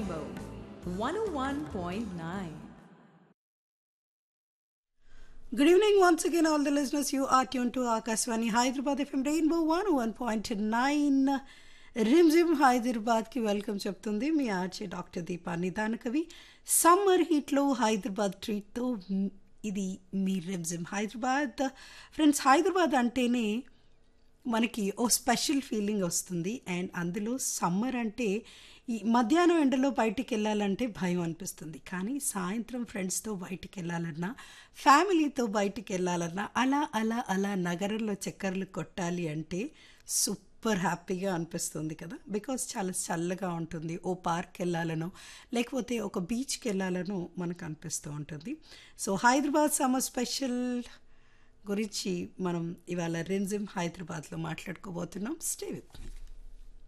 Rainbow 101.9. Good evening once again, all the listeners. You are tuned to Akaswani Hyderabad FM Rainbow 101.9. Rimjhim హైదరాబాద్కి welcome చెప్తుంది మీ ఆర్చే doctor Deepa నిదాన కవి summer హీట్లో Hyderabad ట్రీట్తో ఇది మీ Rimjhim Hyderabad friends Hyderabad అంటేనే మనకి ఓ స్పెషల్ ఫీలింగ్ వస్తుంది అండ్ అందులో సమ్మర్ అంటే ఈ మధ్యాహ్నం ఎండలో బయటికి వెళ్ళాలంటే భయం అనిపిస్తుంది కానీ సాయంత్రం ఫ్రెండ్స్తో బయటికి వెళ్ళాలన్నా ఫ్యామిలీతో బయటికి వెళ్ళాలన్నా అలా అలా అలా నగరంలో చక్కర్లు కొట్టాలి అంటే సూపర్ హ్యాపీగా అనిపిస్తుంది కదా బికాస్ చాలా చల్లగా ఉంటుంది ఓ పార్క్ వెళ్ళాలనో లేకపోతే ఒక బీచ్కి వెళ్ళాలనో మనకు అనిపిస్తూ ఉంటుంది సో హైదరాబాద్ సమ్మర్ స్పెషల్ గురించి మనం ఇవాళ రెంజిమ్ హైదరాబాద్లో మాట్లాడుకోబోతున్నాం స్టే విత్ మీ